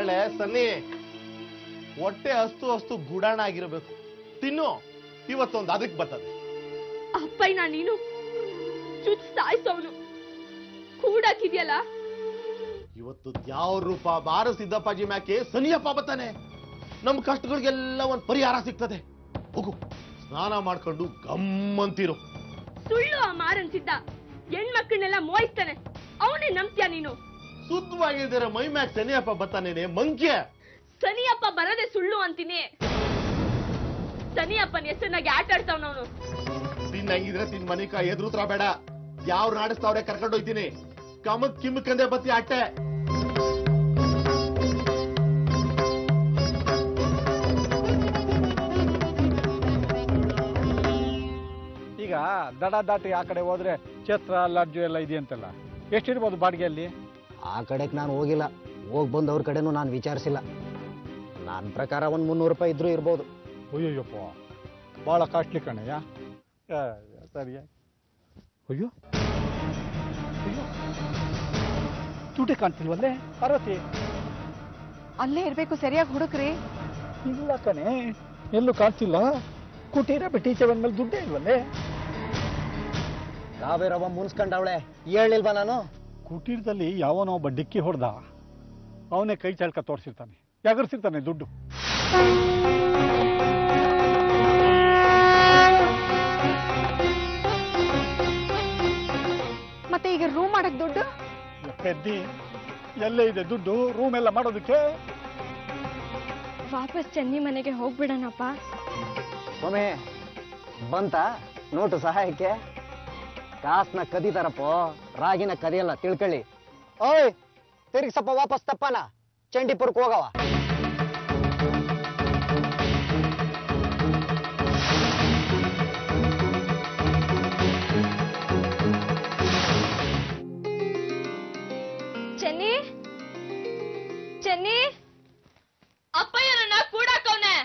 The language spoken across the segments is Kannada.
ಹೇಳೆ ಸನ್ನಿ ಹೊಟ್ಟೆ ಅಸ್ತು ಅಸ್ತು ಗುಡಾಣ ಆಗಿರಬೇಕು ತಿನ್ನು ಇವತ್ತೊಂದು ಅದಕ್ಕೆ ಬರ್ತದೆ ಅಪ್ಪಯ್ಯನ ನೀನು ಚುಚ್ ಸಾಯಿಸೋನು ಕೂಡಾಕಿದ್ಯಲ್ಲ ಇವತ್ತು ಯಾವ ರೂಪ ಬಾರ ಸಿದ್ದಪ್ಪಾಜಿ ಮ್ಯಾಕೆ ಸನಿಯಪ್ಪ ಬರ್ತಾನೆ ನಮ್ಮ ಕಷ್ಟಗಳಿಗೆಲ್ಲ ಒಂದು ಪರಿಹಾರ ಸಿಗ್ತದೆ ಹೋಗು ಸ್ನಾನ ಮಾಡ್ಕೊಂಡು ಗಮ್ಮಂತಿರು ಸುಳ್ಳು ಆ ಮಾರನ್ಸಿದ್ದ ಹೆಣ್ಮಕ್ಳನ್ನೆಲ್ಲ ಮೋಯಿಸ್ತಾನೆ ಅವನೇ ನಂಬ್ತ್ಯಾ ನೀನು ಶುದ್ಧವಾಗಿದ್ದಾರೆ ಮೈ ಮ್ಯಾಕ್ ಸನಿಯಪ್ಪ ಬರ್ತಾನೇನೆ ಮಂಕ್ಯ ಸನಿಯಪ್ಪ ಬರದೆ ಸುಳ್ಳು ಅಂತೀನಿ ಸನಿಯಪ್ಪನ ಹೆಸರಿನಾಗೆ ಆಟ ಆಡ್ತಾವನವನು ತಿನ್ನಂಗಿದ್ರೆ ತಿನ್ ಮನಿಕ ಎದುರುತ್ರ ಬೇಡ ಯಾವ ನಾಡಿಸ್ತಾವ್ರೆ ಕರ್ಕೊಂಡು ಹೋಗ್ತೀನಿ ಕಮಕ್ ಕಿಮ್ಮಕ್ಕಂದೆ ಬತ್ತಿ ಅಟ್ಟೆ ಈಗ ದಡ ದಾಟಿ ಆ ಕಡೆ ಹೋದ್ರೆ ಛತ್ರ ಲಡ್ಜು ಎಲ್ಲ ಇದೆಯಂತಲ್ಲ ಎಷ್ಟಿರ್ಬೋದು ಬಾಡಿಗೆ ಅಲ್ಲಿ ಆ ಕಡೆಗೆ ನಾನು ಹೋಗಿಲ್ಲ ಹೋಗಿ ಬಂದು ಅವ್ರ ಕಡೆನೂ ನಾನು ವಿಚಾರಿಸಿಲ್ಲ ನನ್ನ ಪ್ರಕಾರ ಒಂದು ಮುನ್ನೂರು ರೂಪಾಯಿ ಇದ್ರೂ ಇರ್ಬೋದು ಅಯ್ಯೋಯ್ಯಪ್ಪ ಭಾಳ ಕಾಸ್ಟ್ಲಿ ಕಣಯ್ಯ ಆ, ಸರಿ ಅಯ್ಯೋ ಅಯ್ಯೋ ದುಡ್ಡೇ ಕಾಣ್ತಿಲ್ವಲ್ಲೇ ಪಾರ್ವತಿ ಅಲ್ಲೇ ಇರ್ಬೇಕು ಸರಿಯಾಗಿ ಹುಡುಕ್ರಿ ಇಲ್ಲ ಕಣೆ ಎಲ್ಲೂ ಕಾಣ್ತಿಲ್ಲ ಕುಟೀರ ಟೀಚರ್ ಬಂದ್ಮೇಲೆ ದುಡ್ಡೇ ಇಲ್ವಲ್ಲೇ ನಾವೇರವ ಮುನ್ಸ್ಕೊಂಡವಳೆ ಹೇಳಿಲ್ವಾ ನಾನು ಕುಟೀರದಲ್ಲಿ ಯಾವನೋ ಒಬ್ಬ ಡಿಕ್ಕಿ ಹೊಡೆದ ಅವನೇ ಕೈ ಚಾಲ್ಕ ತೋರಿಸಿರ್ತಾನೆ ಯಾಗರ್ಸಿರ್ತಾನೆ ದುಡ್ಡು ಮತ್ತೆ ಈಗ ರೂಮ್ ಮಾಡಕ್ ದುಡ್ಡು ಪೆದ್ದಿ ಎಲ್ಲೇ ಇದೆ ದುಡ್ಡು ರೂಮ್ ಎಲ್ಲ ಮಾಡೋದಕ್ಕೆ ವಾಪಸ್ ಚೆನ್ನಿ ಮನೆಗೆ ಹೋಗ್ಬಿಡೋಣಪ್ಪ ಒಮ್ಮೆ ಬಂತ ನೋಟು ಸಹಾಯಕ್ಕೆ ಕಾಸ್ನ ಕದಿತಾರಪ್ಪೋ ರಾಗಿನ ಕದಿಯಲ್ಲ ತಿಳ್ಕೊಳ್ಳಿ ಓಯ್ ತಿರುಗಿ ಸ್ವಲ್ಪ ವಾಪಸ್ ತಪ್ಪನ ಚಂಡಿಪುರಕ್ಕೆ ಹೋಗವ ಚೆನ್ನಿ ಚೆನ್ನಿ ಅಪ್ಪಯ್ಯನನ್ನ ಕೂಡಾಕವ್ನೆ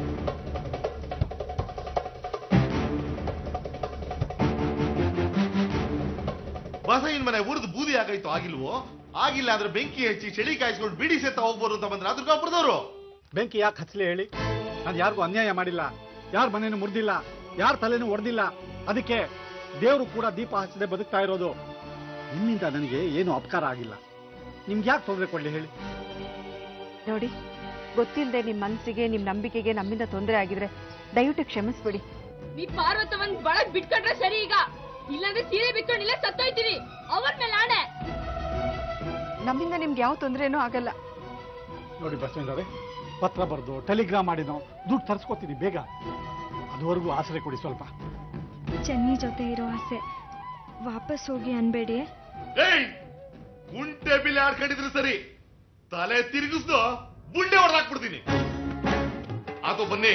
ಬಸೈನ್ ಮನೆ ಉರಿದು ಬೂದಿ ಆಗಾಯ್ತು ಆಗಿಲ್ವೋ ಆಗಿಲ್ಲ ಅಂದ್ರೆ ಬೆಂಕಿ ಹಚ್ಚಿ ಚಳಿ ಕಾಯಿಸ್ಕೊಂಡು ಬಿಡಿ ಸೇತ ಹೋಗ್ಬೋದು ಅಂತ ಬಂದ್ರೆ ಅದ್ರ ಗಾಪುರದವರು ಬೆಂಕಿ ಯಾಕೆ ಹಚ್ಚಲಿ ಹೇಳಿ ನಾನು ಯಾರಿಗೂ ಅನ್ಯಾಯ ಮಾಡಿಲ್ಲ ಯಾರ ಮನೇನು ಮುರಿದಿಲ್ಲ ಯಾರ ತಲೆನೂ ಒಡೆದಿಲ್ಲ ಅದಕ್ಕೆ ದೇವರು ಕೂಡ ದೀಪ ಹಚ್ಚದೆ ಬದುಕ್ತಾ ಇರೋದು ನಿಮ್ಮಿಂದ ನನಗೆ ಏನು ಅಪಕಾರ ಆಗಿಲ್ಲ ನಿಮ್ಗೆ ಯಾಕೆ ತೊಂದರೆ ಕೊಡ್ಲಿ ಹೇಳಿ ನೋಡಿ ಗೊತ್ತಿಲ್ಲದೆ ನಿಮ್ ಮನ್ಸಿಗೆ ನಿಮ್ ನಂಬಿಕೆಗೆ ನಮ್ಮಿಂದ ತೊಂದರೆ ಆಗಿದ್ರೆ ದಯವಿಟ್ಟು ಕ್ಷಮಿಸ್ಬಿಡಿ ನೀ ಪಾರ್ವತವನ್ ಬಳಗ್ ಬಿಟ್ಕೊಂಡ್ರೆ ಸರಿ ಈಗ ಇಲ್ಲಾಂದ್ರೆ ಸೀರೆ ಬಿಟ್ಕೊಂಡಿಲ್ಲ ಸತ್ತೋಯ್ತೀನಿ ಅವನ್ ಮೇಲೆ ಆಣೆ ನಮ್ಮಿಂದ ನಿಮ್ಗೆ ಯಾವ ತೊಂದರೆನೂ ಆಗಲ್ಲ ನೋಡಿ ಬಸವೇಂದ್ರವ್ರೆ ಪತ್ರ ಬರೆದು ಟೆಲಿಗ್ರಾಮ್ ಮಾಡಿನೋ ದುಡ್ಡು ತರಿಸ್ಕೊತೀನಿ ಬೇಗ ಅದುವರೆಗೂ ಆಸರೆ ಕೊಡಿ ಸ್ವಲ್ಪ ಚೆನ್ನಿ ಜೊತೆ ಇರೋ ಆಸೆ ವಾಪಸ್ ಹೋಗಿ ಅನ್ಬೇಡಿ ಏಯ್ ಕುಂಟೆ ಬಿಲ್ ಆಡ್ಕೊಂಡಿದ್ರೆ ಸರಿ ತಲೆ ತಿರುಗಿಸ್ದು ಬುಂಡೆ ಹೊಡೆದಾಕ್ಬಿಡ್ತೀನಿ ಆತೋ ಬನ್ನಿ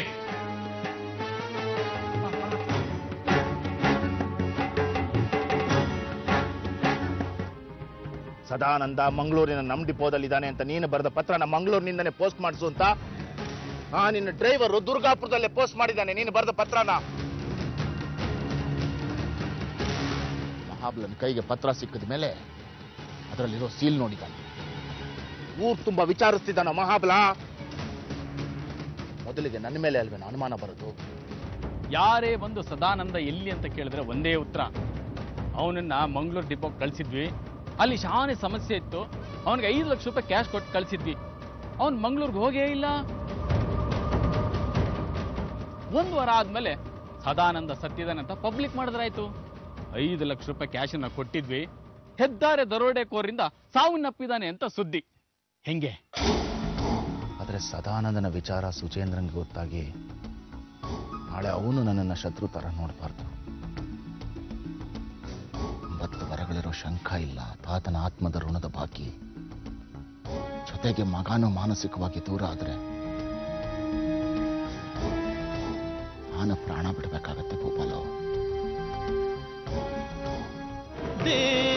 ಸದಾನಂದ ಮಂಗಳೂರಿನ ನಮ್ ಡಿಪೋದಲ್ಲಿದ್ದಾನೆ ಅಂತ ನೀನು ಬರೆದ ಪತ್ರನ ಮಂಗಳೂರಿನಿಂದನೇ ಪೋಸ್ಟ್ ಮಾಡಿಸು ಅಂತ ಆ ನಿನ್ನ ಡ್ರೈವರು ದುರ್ಗಾಪುರದಲ್ಲೇ ಪೋಸ್ಟ್ ಮಾಡಿದ್ದಾನೆ ನೀನು ಬರೆದ ಪತ್ರನ ಮಹಾಬಲನ ಕೈಗೆ ಪತ್ರ ಸಿಕ್ಕಿದ ಮೇಲೆ ಅದರಲ್ಲಿರೋ ಸೀಲ್ ನೋಡಿದ್ದಾನೆ ಊರ್ ತುಂಬಾ ವಿಚಾರಿಸ್ತಿದ್ದಾನ ಮಹಾಬಲ ಮೊದಲಿಗೆ ನನ್ನ ಮೇಲೆ ಅಲ್ವೇನೋ ಅನುಮಾನ ಬರೋದು ಯಾರೇ ಬಂದು ಸದಾನಂದ ಎಲ್ಲಿ ಅಂತ ಕೇಳಿದ್ರೆ ಒಂದೇ ಉತ್ತರ ಅವನನ್ನ ಮಂಗಳೂರು ಡಿಪೋಗೆ ಕಳಿಸಿದ್ವಿ ಅಲ್ಲಿ ಶಾನೆ ಸಮಸ್ಯೆ ಇತ್ತು ಅವನಿಗೆ ಐದು ಲಕ್ಷ ರೂಪಾಯಿ ಕ್ಯಾಶ್ ಕೊಟ್ಟು ಕಳಿಸಿದ್ವಿ ಅವನು ಮಂಗಳೂರಿಗೆ ಹೋಗೇ ಇಲ್ಲ ಒಂದು ವಾರ ಆದ್ಮೇಲೆ ಸದಾನಂದ ಸತ್ತಿದಾನೆ ಅಂತ ಪಬ್ಲಿಕ್ ಮಾಡಿದ್ರಾಯ್ತು ಐದು ಲಕ್ಷ ರೂಪಾಯಿ ಕ್ಯಾಶನ್ನ ಕೊಟ್ಟಿದ್ವಿ ಹೆದ್ದಾರೆ ದರೋಡೆಕೋರಿಂದ ಸಾವನ್ನಪ್ಪಿದ್ದಾನೆ ಅಂತ ಸುದ್ದಿ ಹೆಂಗೆ ಆದರೆ ಸದಾನಂದನ ವಿಚಾರ ಸುಚೇಂದ್ರನ್ಗೆ ಗೊತ್ತಾಗಿ ನಾಳೆ ಅವನು ನನ್ನನ್ನು ಶತ್ರು ಥರ ನೋಡಬಾರ್ದು ಒಂಬತ್ತು ವರಗಳಿರೋ ಶಂಕ ಇಲ್ಲ ತಾತನ ಆತ್ಮದ ಋಣದ ಬಾಕಿ ಜೊತೆಗೆ ಮಗನೂ ಮಾನಸಿಕವಾಗಿ ದೂರ ಆದರೆ ನಾನು ಪ್ರಾಣ ಬಿಡಬೇಕಾಗತ್ತೆ ಭೂಪಾಲು ದೇವ